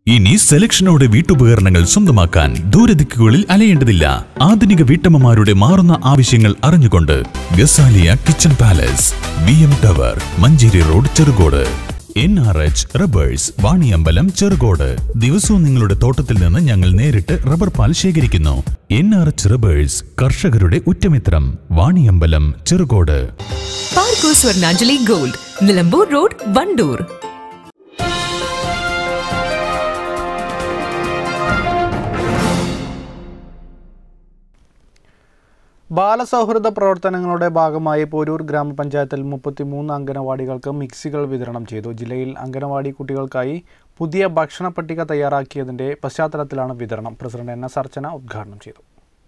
ഇനി സെലക്ഷനോടെ വീട്ടുപകരണങ്ങൾ സ്വന്തമാക്കാൻ ദൂരദിക്കുകളിൽ അലയേണ്ടതില്ല ആധുനിക വീട്ടമ്മമാരുടെ മാറുന്ന ആവശ്യങ്ങൾ അറിഞ്ഞുകൊണ്ട് Gazaliya kitchen palace V M tower Manjeri road Cherukode N R H rubbers Vaniyambalam Cherukode ദിവസവും നിങ്ങളുടെ തോട്ടത്തിൽ നിന്ന് ഞങ്ങൾ നേരിട്ട് റബ്ബർ പാൽ ശേഖരിക്കുന്നു എൻ ആർ എച്ച് റബ്ബേഴ്സ് കർഷകരുടെ ഉറ്റമിത്രം Vaniyambalam Cherukode Parco Swarnanjali gold Nilambur road Wandoor ബാലസൗഹൃദ പ്രവർത്തനങ്ങളുടെ ഭാഗമായി പോരൂർ ഗ്രാമപഞ്ചായത്തിൽ മുപ്പത്തിമൂന്ന് അംഗനവാടികൾക്ക് മിക്സികൾ വിതരണം ചെയ്തു ജില്ലയിൽ അംഗനവാടി കുട്ടികൾക്കായി പുതിയ ഭക്ഷണ പട്ടിക തയ്യാറാക്കിയതിന്റെ പശ്ചാത്തലത്തിലാണ് വിതരണം പ്രസിഡന്റ് എൻ എസ് അർച്ചന ഉദ്ഘാടനം ചെയ്തു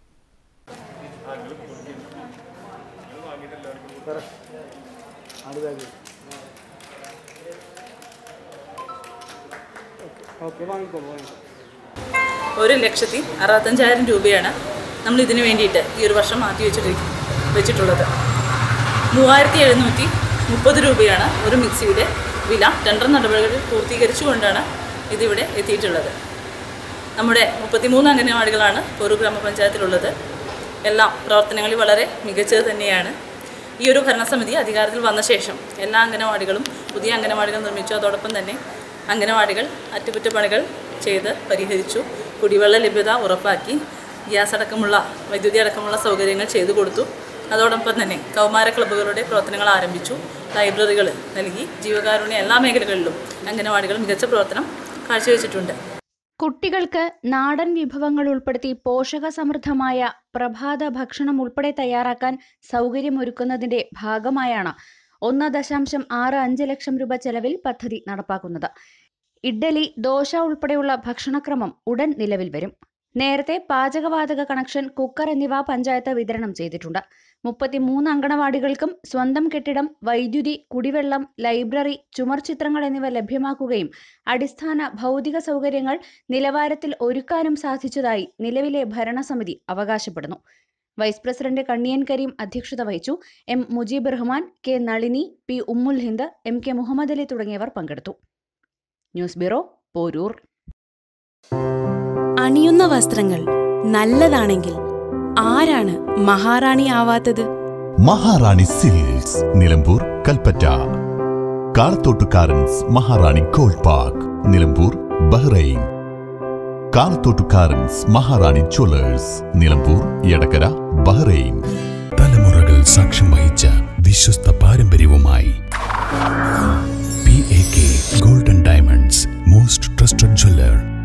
ഒരു ലക്ഷത്തി അറുപത്തഞ്ചായിരം രൂപയാണ് നമ്മൾ ഇതിനു വേണ്ടിയിട്ട് ഈ ഒരു വർഷം മാറ്റി വെച്ചിട്ട് വെച്ചിട്ടുള്ളത് മൂവായിരത്തി എഴുന്നൂറ്റി മുപ്പത് രൂപയാണ് ഒരു മിക്സിയുടെ വില ടെൻഡർ നടപടികൾ പൂർത്തീകരിച്ചുകൊണ്ടാണ് ഇതിവിടെ എത്തിയിട്ടുള്ളത് നമ്മുടെ മുപ്പത്തിമൂന്ന് അംഗനവാടികളാണ് ഒരു ഗ്രാമപഞ്ചായത്തിലുള്ളത് എല്ലാം പ്രവർത്തനങ്ങളിൽ വളരെ മികച്ചത് തന്നെയാണ് ഈ ഒരു ഭരണസമിതി അധികാരത്തിൽ വന്ന ശേഷം എല്ലാ അംഗനവാടികളും പുതിയ അംഗനവാടികൾ നിർമ്മിച്ചു അതോടൊപ്പം തന്നെ അംഗനവാടികൾ അറ്റകുറ്റപ്പണികൾ ചെയ്ത് പരിഹരിച്ചു കുടിവെള്ള ലഭ്യത ഉറപ്പാക്കി ഗ്യാസ് അടക്കമുള്ള വൈദ്യുതി അടക്കമുള്ള സൗകര്യങ്ങൾ ചെയ്തു കൊടുത്തു അതോടൊപ്പം തന്നെ കൗമാര ക്ലബ്ബുകളുടെ പ്രവർത്തനങ്ങൾ ആരംഭിച്ചു ലൈബ്രറികൾ നൽകി ജീവകാരുണ്യ എല്ലാ മേഖലകളിലും അംഗനവാടികൾ മികച്ച പ്രവർത്തനം കാഴ്ചവെച്ചിട്ടുണ്ട് കുട്ടികൾക്ക് നാടൻ വിഭവങ്ങൾ ഉൾപ്പെടുത്തി പോഷകസമൃദ്ധമായ പ്രഭാത ഭക്ഷണം ഉൾപ്പെടെ തയ്യാറാക്കാൻ സൗകര്യമൊരുക്കുന്നതിന്റെ ഭാഗമായാണ് ഒന്ന് ദശാംശം ആറ് അഞ്ച് ലക്ഷം രൂപ ചെലവിൽ പദ്ധതി നടപ്പാക്കുന്നത് ഇഡ്ഡലി ദോശ ഉൾപ്പെടെയുള്ള ഭക്ഷണക്രമം ഉടൻ നിലവിൽ വരും നേരത്തെ പാചകവാതക കണക്ഷൻ കുക്കർ എന്നിവ പഞ്ചായത്ത് വിതരണം ചെയ്തിട്ടുണ്ട് മുപ്പത്തിമൂന്ന് അങ്കണവാടികൾക്കും സ്വന്തം കെട്ടിടം വൈദ്യുതി കുടിവെള്ളം ലൈബ്രറി ചുമർ ചിത്രങ്ങൾ എന്നിവ ലഭ്യമാക്കുകയും അടിസ്ഥാന ഭൗതിക സൗകര്യങ്ങൾ നിലവാരത്തിൽ ഒരുക്കാനും സാധിച്ചതായി നിലവിലെ ഭരണസമിതി അവകാശപ്പെടുന്നു വൈസ് പ്രസിഡന്റ് കണ്ണിയൻ കരീം അധ്യക്ഷത വഹിച്ചു M Mujeeb Rahman K Nalini P Ummul Hind M K Muhammad Ali തുടങ്ങിയവർ പങ്കെടുത്തു ന്യൂസ് ബ്യൂറോ പോരൂർ അണിയുന്ന വസ്ത്രങ്ങൾ നല്ലതാണെങ്കിൽ ആരാണ് മഹാറാണി ആവാത്തത് Maharani silks Nilambur Kalpetta Kalathottukarans Maharani gold park Nilambur Bahrain Kalathottukarans Maharani jewellers Nilambur Edakkara Bahrain തലമുറകൾ സാക്ഷ്യം വഹിച്ച വിശ്വസ്ത പാരമ്പര്യവുമായി P A K golden diamonds most trusted jeweller